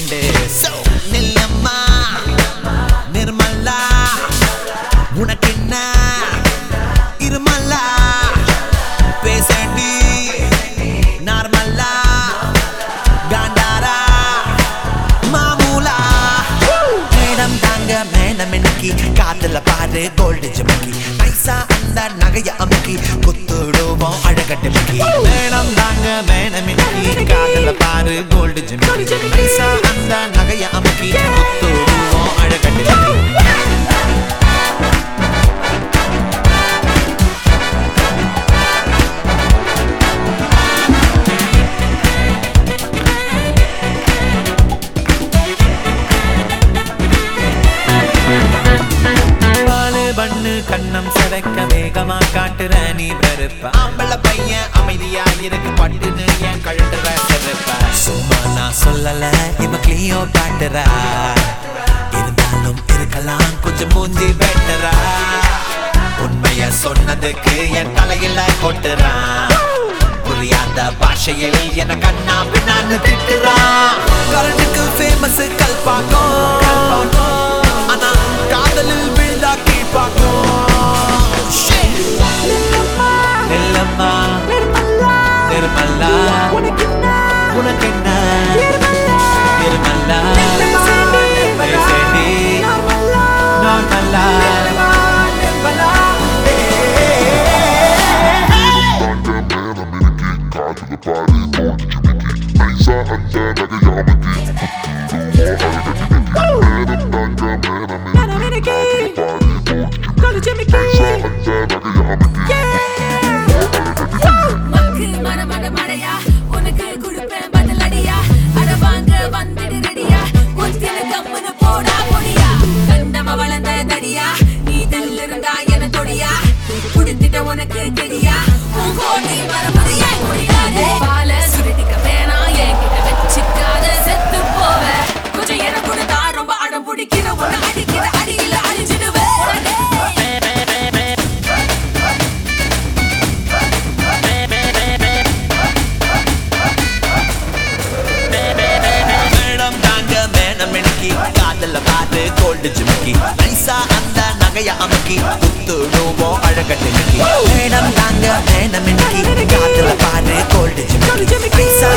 friend நில்லம்மா Nirmala உனக்கு என்ன இருமல்லா பேசண்டி நார்மல்லா காண்டாரா மாமூலா madam தாங்க மேடம் இன்னைக்கு காத்துல பாரு கோல்டு ஜிமிக்கி நைசா அந்த நகைய அமுக்கி குத்துடுவோம் அழகட்டு மிக்கி மேடம் தாங்க மேடம் இன்னைக்கு காத்துல பாரு கோல்டு ஜிமிக்கி நைசா அந்த நகைய அமுக்கி குத்துடுவோம் அழகட்டு மிக்கி பாலு பண்ணு கண்ணம் சிதைக்க வேகமா காட்டுற நீ வெறுப்ப ஆம்பள பையன் அமைதியா இருக்கு பட்டுன்னு என் கழுட்டுற செருப்ப சும்மா நான் சொல்லல இவ கிளியோ காட்டுறா இருந்தாலும் இருக்கலாம் கொஞ்சம் மூஞ்சி பெட்டரா உண்மைய சொன்னதுக்கு என் தலையில கொட்டுறான் புரியாத பாஷையில் என கண்ணா பின்னான்னு திட்டுறான் கரண்டுக்கு ஃபேமஸ் கல்பாக்கம் ஆனா காதலில் விழுந்தா கீழ்பாக்கம் நெல்லம்மா நிர்மல்லா உனக்கு என்ன நிர்மல்லா பேசேண்டி நார்மல்லா மக்கு மனமட மழையா உனக்கு கொடுப்பேன் பதிலடியா அட வாங்க வந்துடு ரெடியா ஒத்தில கம்முனு போடா பொடியா கண்டம வளர்ந்த தடியா நீ தள்ளிருந்தா என தொடியா குடுத்துட்ட உனக்கு கெடியா உன் கோட்டை மரமதையா முடியாது பால சுருட்டிக்க வேணாம் என்கிட்ட வச்சுக்காத செத்து போவ கொஞ்சம் என கொடுத்தா ரொம்ப அடம் பிடிக்கிற உன்னை அடிக்கிற அடியில அழிஞ்சிடுவேன் மேடம் தாங்க மேடம் எனக்கு காதல பாரு கோல்டு ஜிமிக்கி நைசா அந்த நகைய அமுக்கி குத்துடுவோம் அழகட்டு மிக்கி மேடம் தாங்க மேடம் எனக்கு காதல பாரு கோல்டு ஜிமிக்கி நைசா